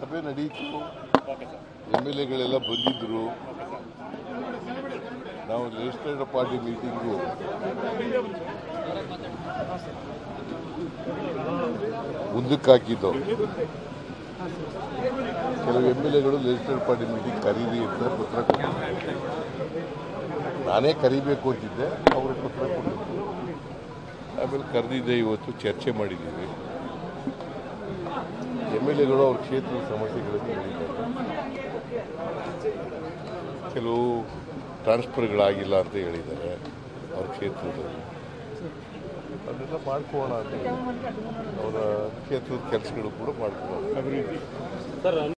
ಸಭೆ ನಡೀತು okay sir M L ಎಗಳೆಲ್ಲ ಬಂದಿದ್ದರು ನಾವು ಲೆಜಿಸ್ಲೇಟಿವ್ ಪಾರ್ಟಿ ಮೀಟಿಂಗು ಮುಂದಕ್ಕೆ ಹಾಕಿದ್ದು ಕೆಲವು ಎಮ್ ಎಲ್ ಎಗಳು ಲೆಜಿಸ್ಲೇಟಿವ್ ಪಾರ್ಟಿ ಮೀಟಿಂಗ್ ಕರೀರಿ ಅಂತ ಪತ್ರ ಕೊಟ್ಟಿದ್ರು ನಾನೇ ಕರಿಬೇಕು ಅಂತಿದ್ದೆ ಅವರು ಪತ್ರ ಕೊಟ್ಟಿದ್ರು ಆಮೇಲೆ ಕರೆದಿದ್ದೆ ಇವತ್ತು ಚರ್ಚೆ ಮಾಡಿದ್ದೀವಿ ಎಮ್ ಎಲ್ ಎಗಳು ಅವ್ರ ಕ್ಷೇತ್ರದ ಸಮಸ್ಯೆಗಳನ್ನು ಹೇಳಿದ್ದಾರೆ ಕೆಲವು ಟ್ರಾನ್ಸ್ಫರ್ಗಳಾಗಿಲ್ಲ ಅಂತ ಹೇಳಿದ್ದಾರೆ ಅವ್ರ ಕ್ಷೇತ್ರದಲ್ಲಿ ಅದನ್ನೆಲ್ಲ ಮಾಡ್ಕೊಳ್ಳೋಣ ಅಂತ ಹೇಳಿ. ಅವರ ಕ್ಷೇತ್ರದ ಕೆಲಸಗಳು ಕೂಡ ಮಾಡ್ಕೊಳ್ಳೋಣ ಸರ್